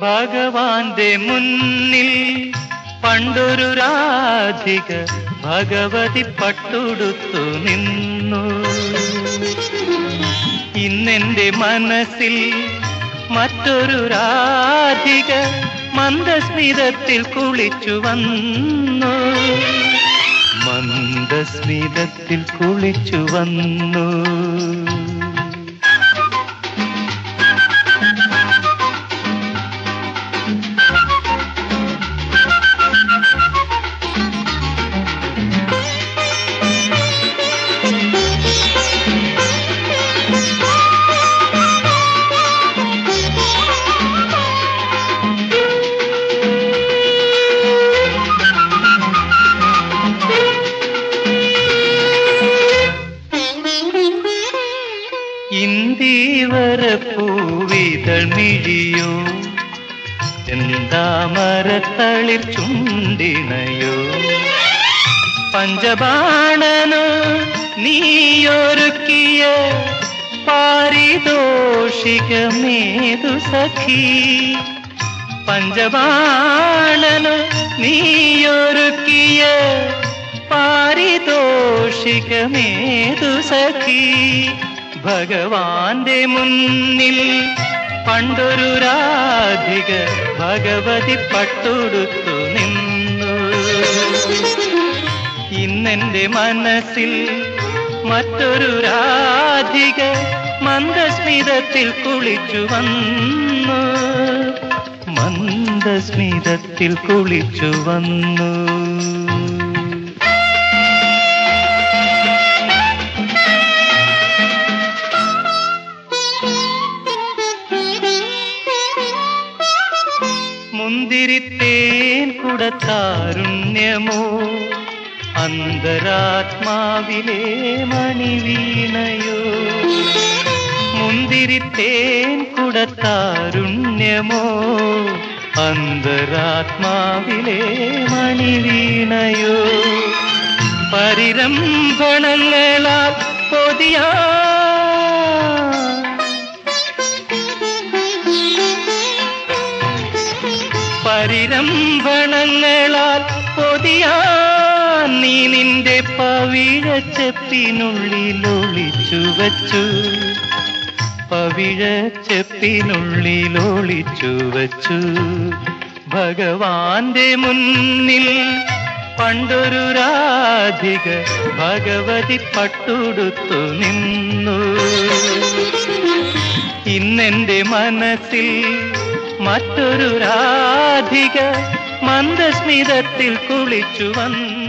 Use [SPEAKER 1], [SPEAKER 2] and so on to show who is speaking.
[SPEAKER 1] ഭഗവാന്റെ മുന്നിൽ പണ്ടൊരു രാധിക ഭഗവതി പട്ടുടുത്തു നിന്നു ഇന്നെന്റെ മനസ്സിൽ മറ്റൊരു രാധിക മന്ദസ്മിതത്തിൽ കുളിച്ചു വന്നു മന്ദസ്മിതത്തിൽ കുളിച്ചു വന്നു ഇന്ദീവര പൂവിതൾ മിഴിയോ എന്താമരത്തളിർ ചുണ്ടിണയോ പഞ്ചബാണനോ നീയൊരുക്കിയ പാരിതോഷികമേതു സഖി പഞ്ചബാണനോ നീയൊരുക്കിയ പാരിതോഷികമേതു സഖി ഭഗവാന്റെ മുന്നിൽ പണ്ടൊരു രാധിക ഭഗവതി പട്ടുടുത്തു നിന്നു ഇന്നെന്റെ മനസ്സിൽ മറ്റൊരു രാധിക മന്ദസ്മിതത്തിൽ കുളിച്ചു വന്നു മന്ദസ്മിതത്തിൽ കുളിച്ചു വന്നു മുന്തിരിത്തേൻ കുടത്താരുണ്യമോ അന്തരാത്മാവിലെ മണിവീണയോ മുന്തിരിത്തേൻ കുടത്താരുണ്യമോ അന്തരാത്മാവിലെ മണിവീണയോ പരിരംഭണങ്ങളാൽ പൊതിയാ പരിരംഭണങ്ങളാൽ പൊതിയാൻ നീ നിന്റെ പവിഴച്ചെപ്പിനുള്ളിൽ ഒളിച്ചു വച്ചു പവിഴച്ചെപ്പിനുള്ളിൽ ഒളിച്ചു വച്ചു ഭഗവാന്റെ മുന്നിൽ പണ്ടൊരു രാധിക ഭഗവതി പട്ടുടുത്തു നിന്നു ഇന്നെന്റെ മനസ്സിൽ മറ്റൊരു രാധിക മന്ദസ്മിതത്തിൽ കുളിച്ചു വന്നു